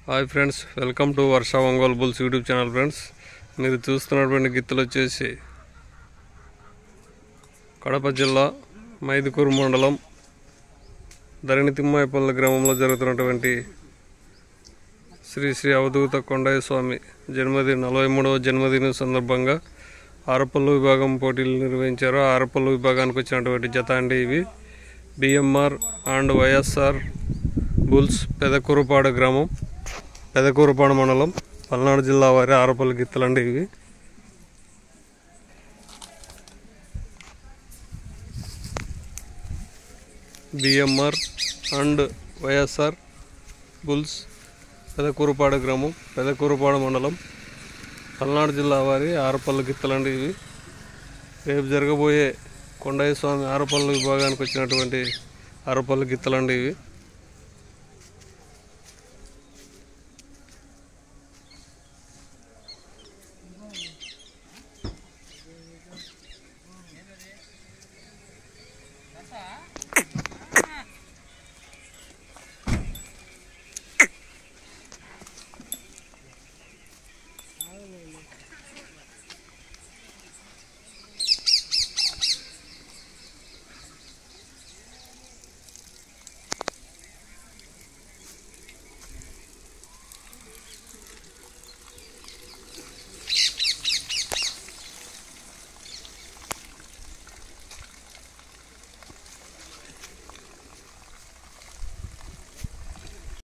hi friends welcome to Varsha Ongole bulls YouTube channel friends మీరు చూస్తున్నటువంటి గిత్తలు వచ్చేసి కడప జిల్లా మైదుకూరు మండలం ధరణి తిమ్మాయపల్లి గ్రామంలో జరుగుతున్నటువంటి శ్రీ శ్రీ అవధూత కొండయ్య స్వామి జన్మదిన నలభై మూడవ జన్మదిన సందర్భంగా ఆరపల్లు విభాగం పోటీలు నిర్వహించారు ఆ ఆరపల్లు విభాగానికి వచ్చినటువంటి జత అండి ఇవి BMR and YSR bulls Pedakurapadu గ్రామం పెదకూరుపాడు మండలం పల్నాడు జిల్లా వారి ఆరపల్లి గిత్తలండి ఇవి BMR and YSR bulls Pedakurapadu గ్రామం పెదకూరుపాడు మండలం పల్నాడు జిల్లా వారి ఆరపల్లి గిత్తలండి ఇవి రేపు జరగబోయే కొండయ్య స్వామి ఆరపల్లి విభాగానికి వచ్చినటువంటి ఆరపల్లి గిత్తలండి ఇవి